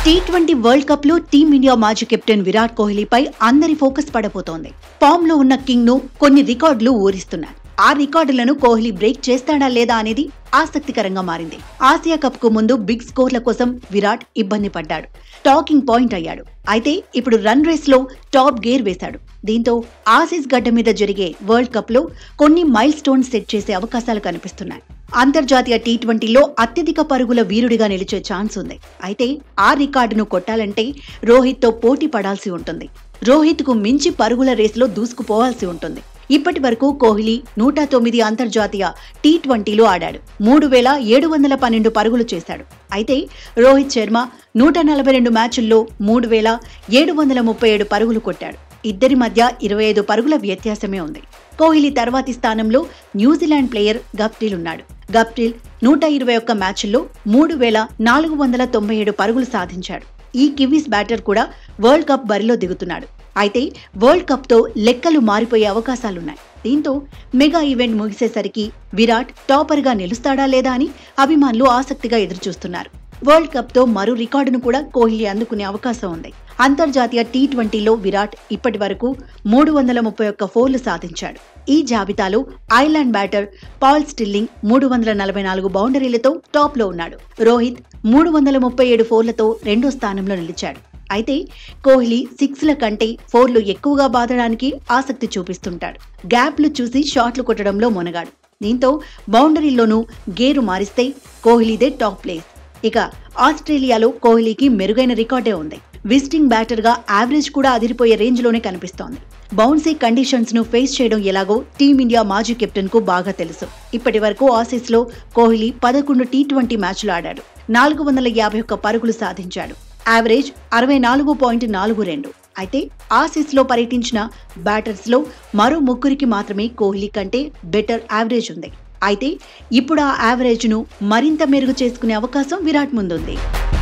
tea twenty World Cup లో team India మాజీ captain Virat కోహ్లీపై అందరి ఫోకస్ పడబోతోంది ఫామ్ లో ఉన్న కింగ్ ను కొన్ని రికార్డులు ఊరిస్తున్నాయి ఆ రికార్డులను కోహ్లీ బ్రేక్ చేస్తాడా లేదా అనేది ఆసక్తికరంగా మారింది ఆసియా కప్ కు ముందు బిగ్ స్కోర్ల కోసం విరాట్ ఇబ్బంది పడ్డాడు టాకింగ్ పాయింట్ అయ్యాడు అయితే ఇప్పుడు రన్ రేస్ లో టాప్ గేర్ వేశాడు దీంతో ఆసీస్ గడ్డ మీద జరిగే వరల్డ్ కప్ లో కొన్ని మైల్ స్టోన్స్ సెట్ చేసే అవకాశాలు కనిపిస్తున్నాయి అంతర్జాతీయ టీ ట్వంటీలో అత్యధిక పరుగుల వీరుడిగా నిలిచే ఛాన్స్ ఉంది అయితే ఆ రికార్డును కొట్టాలంటే రోహిత్తో పోటీ పడాల్సి ఉంటుంది రోహిత్ కు మించి పరుగుల రేసులో దూసుకుపోవాల్సి ఉంటుంది ఇప్పటి వరకు కోహ్లీ నూట తొమ్మిది అంతర్జాతీయ టీ ట్వంటీలో ఆడాడు మూడు వేల ఏడు వందల పన్నెండు పరుగులు చేశాడు అయితే రోహిత్ శర్మ నూట నలభై రెండు మ్యాచుల్లో మూడు వేల ఏడు వందల ముప్పై ఏడు పరుగులు కొట్టాడు ఇద్దరి మధ్య ఇరవై ఐదు పరుగుల వ్యత్యాసమే ఉంది కోహ్లీ తర్వాతి స్థానంలో న్యూజిలాండ్ ప్లేయర్ గప్టిల్ ఉన్నాడు గప్టిల్ నూట ఇరవై ఒక్క మ్యాచ్ల్లో మూడు వేల నాలుగు వందల తొంభై ఏడు పరుగులు సాధించాడు ఈ కివీస్ బ్యాటర్ కూడా వరల్డ్ కప్ బరిలో దిగుతున్నాడు అయితే వరల్డ్ కప్ తో లెక్కలు మారిపోయే అవకాశాలున్నాయి దీంతో మెగా ఈవెంట్ ముగిసేసరికి విరాట్ టాపర్ గా నిలుస్తాడా లేదా అని అభిమానులు ఆసక్తిగా ఎదురుచూస్తున్నారు వరల్డ్ కప్ తో మరో రికార్డును కూడా కోహ్లీ అందుకునే అవకాశం ఉంది అంతర్జాతీయ టీ ట్వంటీలో విరాట్ ఇప్పటి వరకు మూడు వందల ముప్పై ఒక్క ఫోర్లు సాధించాడు ఈ జాబితాలో ఐర్లాండ్ బ్యాటర్ పాల్ స్టిల్లింగ్ మూడు వందల నలభై నాలుగు బౌండరీలతో టాప్ లో ఉన్నాడు రోహిత్ మూడు వందల ముప్పై ఏడు ఫోర్లతో రెండో స్థానంలో నిలిచాడు అయితే కోహ్లీ సిక్స్ల కంటే ఫోర్లు ఎక్కువగా బాదడానికి ఆసక్తి చూపిస్తుంటాడు గ్యాప్లు చూసి షాట్లు కొట్టడంలో మొనగాడు దీంతో బౌండరీలోనూ గేరు మారిస్తే కోహ్లీదే టాప్ ప్లేస్ ఇక ఆస్ట్రేలియాలో కోహ్లీకి మెరుగైన రికార్డే ఉంది విజిటింగ్ బ్యాటర్ గా యావరేజ్ కూడా అదిరిపోయే రేంజ్ లోనే కనిపిస్తోంది బౌన్సీ కండిషన్స్ ను ఫేస్ చేయడం ఎలాగో టీమిండియా మాజీ కెప్టెన్ కు బాగా తెలుసు ఇప్పటి వరకు ఆసీస్ లో కోహ్లీ పదకొండు టీ ట్వంటీ మ్యాచ్లు ఆడాడు నాలుగు వందల యాభై ఒక్క పరుగులు సాధించాడు యావరేజ్ అరవై నాలుగు పాయింట్ నాలుగు రెండు అయితే ఆసీస్ లో పర్యటించిన బ్యాటర్స్ లో మరో ముగ్గురికి మాత్రమే కోహ్లీ కంటే బెటర్ యావరేజ్ ఉంది అయితే ఇప్పుడు ఆ యావరేజ్ ను మరింత మెరుగు చేసుకునే అవకాశం విరాట్ ముందుంది